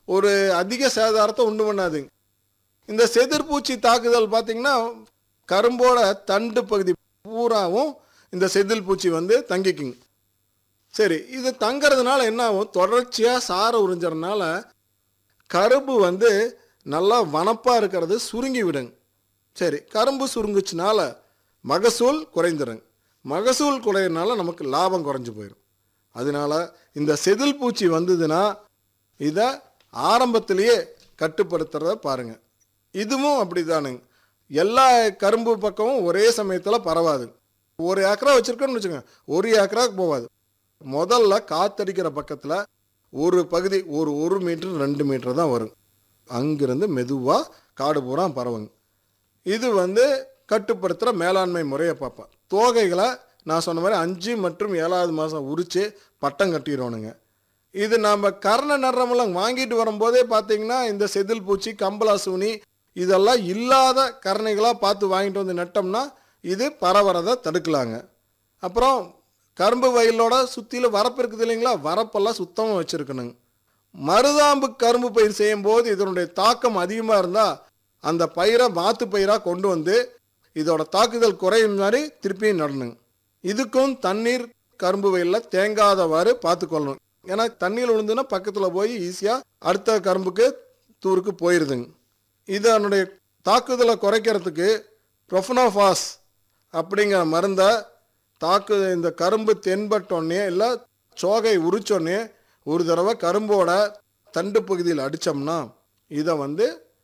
ஒரு அதிக சேதாரத்தை உண்டு பண்ணாதுங்க இந்த செதிர்பூச்சி தாக்குதல் பார்த்தீங்கன்னா கரும்போட தண்டு பகுதி பூராவும் இந்த செதில் பூச்சி வந்து தங்கிக்குங்க சரி இது தங்கறதுனால என்ன ஆகும் தொடர்ச்சியாக சாரை உறிஞ்சறதுனால கரும்பு வந்து நல்லா வனப்பாக இருக்கிறது சுருங்கி விடுங்க சரி கரும்பு சுருங்குச்சுனால மகசூல் குறைந்துடுங்க மகசூல் குறையிறனால நமக்கு லாபம் குறைஞ்சு போயிடும் அதனால இந்த செதில் பூச்சி வந்ததுன்னா இதை ஆரம்பத்திலேயே கட்டுப்படுத்துறத பாருங்க இதுவும் அப்படிதானுங்க எல்லா கரும்பு பக்கமும் ஒரே சமயத்தில் பரவாது ஒரு ஏக்கரா வச்சிருக்கோன்னு வச்சுக்கோங்க ஒரு ஏக்கராக்கு போகாது முதல்ல காத்தடிக்கிற பக்கத்தில் ஒரு பகுதி ஒரு ஒரு மீட்டர் ரெண்டு மீட்டர் தான் வரும் அங்கிருந்து மெதுவாக காடு பூரா பரவுங்க இது வந்து கட்டுப்படுத்துகிற மேலாண்மை முறையை பார்ப்பேன் தோகைகளை நான் சொன்ன மாதிரி அஞ்சு மற்றும் ஏழாவது மாதம் உரித்து பட்டம் கட்டிடணுங்க இது நம்ம கரண நடுறமெல்லாம் வாங்கிட்டு வரும்போதே பார்த்தீங்கன்னா இந்த செதில் பூச்சி கம்பளாசூனி இதெல்லாம் இல்லாத கரணைகளாக பார்த்து வாங்கிட்டு வந்து நட்டோம்னா இது பரவறதை தடுக்கலாங்க அப்புறம் கரும்பு வயலோட சுற்றிலும் வரப்பு இருக்குது இல்லைங்களா வரப்பெல்லாம் சுத்தமாக வச்சுருக்கணுங்க மருதாம்பு கரும்பு பயிர் செய்யும்போது இதனுடைய தாக்கம் அதிகமாக இருந்தால் அந்த பயிரை மாத்து பயிராக கொண்டு வந்து இதோட தாக்குதல் குறையும் மாதிரி திருப்பியும் நடணுங்க இதுக்கும் தண்ணீர் கரும்பு வயலில் தேங்காதவாறு பார்த்துக்கொள்ளணும் ஏன்னா தண்ணீர் விழுந்துன்னா பக்கத்தில் போய் ஈஸியாக அடுத்த கரும்புக்கு தூருக்கு போயிடுதுங்க இதனுடைய தாக்குதலை குறைக்கிறதுக்கு ப்ரொஃபனோஃபாஸ் அப்படிங்கிற மருந்தை தாக்கு இந்த கரும்பு தென்பட்டோடனே இல்லை சோகை உரிச்சோடனே ஒரு தடவை கரும்போட தண்டு பகுதியில் அடித்தோம்னா இதை வந்து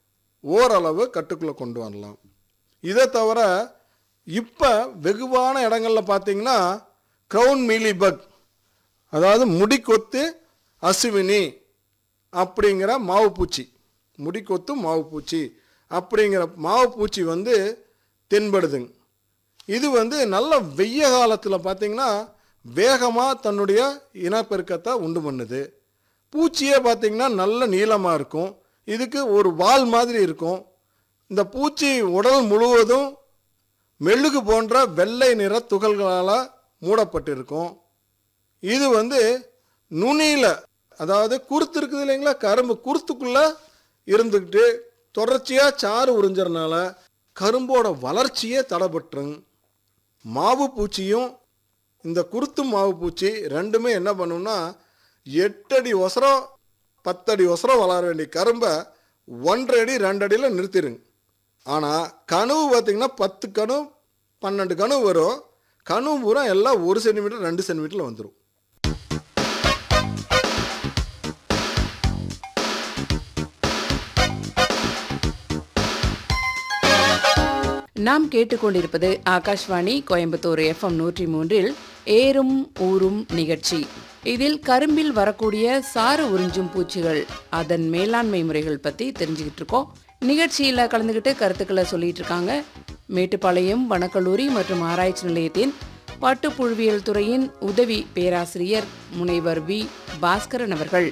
ஓரளவு கட்டுக்குள்ளே கொண்டு வரலாம் இதை தவிர இப்போ வெகுவான இடங்கள்ல பார்த்தீங்கன்னா க்ரௌன் மீலி பக் அதாவது முடிக்கொத்து அசுவினி அப்படிங்கிற மாவு பூச்சி முடிக்கொத்து மாவு பூச்சி அப்படிங்கிற மாவு பூச்சி வந்து தென்படுதுங்க இது வந்து நல்ல வெய்ய காலத்தில் பார்த்தீங்கன்னா வேகமாக தன்னுடைய இனப்பெருக்கத்தை உண்டு பண்ணுது பூச்சியே பார்த்தீங்கன்னா நல்ல நீளமாக இருக்கும் இதுக்கு ஒரு வால் மாதிரி இருக்கும் இந்த பூச்சி உடல் முழுவதும் மெழுகு போன்ற வெள்ளை நிற துகள்களால் மூடப்பட்டிருக்கும் இது வந்து நுனியில் அதாவது குருத்து இருக்குது இல்லைங்களா கரும்பு குருத்துக்குள்ளே இருந்துக்கிட்டு தொடர்ச்சியாக சாறு உறிஞ்சறனால கரும்போட வளர்ச்சியே தடைபட்டுருங்க மாவு பூச்சியும் இந்த குருத்து மாவு பூச்சி ரெண்டுமே என்ன பண்ணும்னா எட்டடி ஒசரம் பத்தடி ஒசரம் வளர வேண்டிய கரும்பை ஒன்றரை அடி ரெண்டு அடியில் நிறுத்திடுங்க ஆனால் கனவு பார்த்தீங்கன்னா பத்து கணு பன்னெண்டு கனவு வரும் கனவு பூரா எல்லாம் ஒரு சென்டிமீட்டர் ரெண்டு சென்டிமீட்டரில் வந்துடும் நாம் கேட்டுக்கொண்டிருப்பது ஆகாஷ்வாணி கோயம்புத்தூர் எஃப்எம் நூற்றி மூன்றில் ஏறும் ஊரும் நிகழ்ச்சி இதில் கரும்பில் வரக்கூடிய சாறு உறிஞ்சும் பூச்சிகள் அதன் மேலாண்மை முறைகள் பற்றி தெரிஞ்சுக்கிட்டு இருக்கோம் நிகழ்ச்சியில் கலந்துக்கிட்டு கருத்துக்களை சொல்லிட்டு இருக்காங்க மேட்டுப்பாளையம் வனக்கல்லூரி மற்றும் ஆராய்ச்சி நிலையத்தின் பட்டுப்புழுவியல் துறையின் உதவி பேராசிரியர் முனைவர் வி பாஸ்கரன் அவர்கள்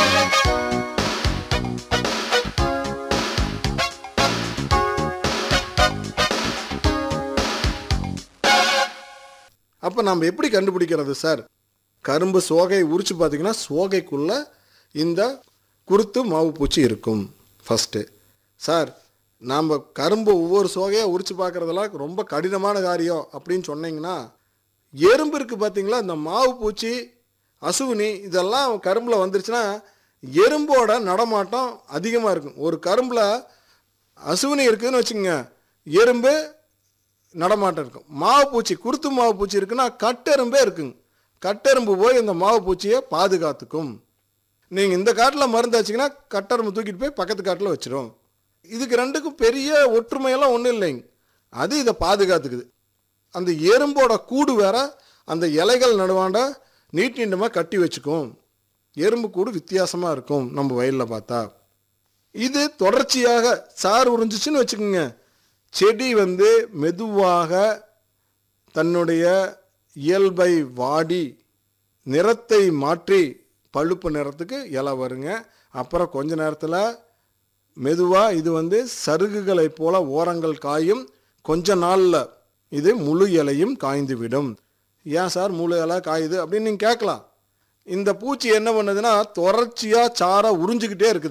அப்போ நம்ம எப்படி கண்டுபிடிக்கிறது சார் கரும்பு சோகை உரிச்சு பார்த்தீங்கன்னா சோகைக்குள்ள இந்த குருத்து மாவு பூச்சி இருக்கும் ஃபஸ்ட்டு சார் நாம் கரும்பு ஒவ்வொரு சோகையாக உரிச்சு பார்க்குறதெல்லாம் ரொம்ப கடினமான காரியம் அப்படின்னு சொன்னீங்கன்னா எறும்பு இருக்குது பார்த்தீங்களா இந்த மாவு பூச்சி அசுவினி இதெல்லாம் கரும்பில் வந்துருச்சுன்னா எறும்போட நடமாட்டம் அதிகமாக இருக்கும் ஒரு கரும்பில் அசுவினி இருக்குதுன்னு வச்சுக்கோங்க எறும்பு நடமாட்டம் இருக்கும் மாவு பூச்சி குருத்து மாவு பூச்சி இருக்குன்னா கட்டெரும்பே இருக்குங்க கட்டெரும்பு போய் இந்த மாவு பூச்சியை பாதுகாத்துக்கும் நீங்கள் இந்த காட்டில் மருந்து வச்சிங்கன்னா கட்டெரும்பு தூக்கிட்டு போய் பக்கத்து காட்டில் வச்சிரும் இதுக்கு ரெண்டுக்கும் பெரிய ஒற்றுமையெல்லாம் ஒன்றும் இல்லைங்க அது இதை பாதுகாத்துக்குது அந்த எறும்போட கூடு வேற அந்த இலைகள் நடுவாண்ட நீட் நீண்டமாக கட்டி வச்சுக்கும் எறும்பு கூடு வித்தியாசமாக இருக்கும் நம்ம வயலில் பார்த்தா இது தொடர்ச்சியாக சாறு உறிஞ்சிச்சுன்னு வச்சுக்கோங்க செடி வந்து மெதுவாக தன்னுடைய இயல்பை வாடி நிறத்தை மாற்றி பழுப்பு நிறத்துக்கு இலை வருங்க அப்புறம் கொஞ்ச நேரத்தில் மெதுவாக இது வந்து சருகுகளைப் போல ஓரங்கள் காயும் கொஞ்ச நாளில் இது முழு இலையும் காய்ந்து விடும் ஏன் சார் முழு இலை காயுது அப்படின்னு நீங்கள் கேட்கலாம் இந்த பூச்சி என்ன பண்ணுதுன்னா தொடர்ச்சியாக சாரை உறிஞ்சிக்கிட்டே இருக்குது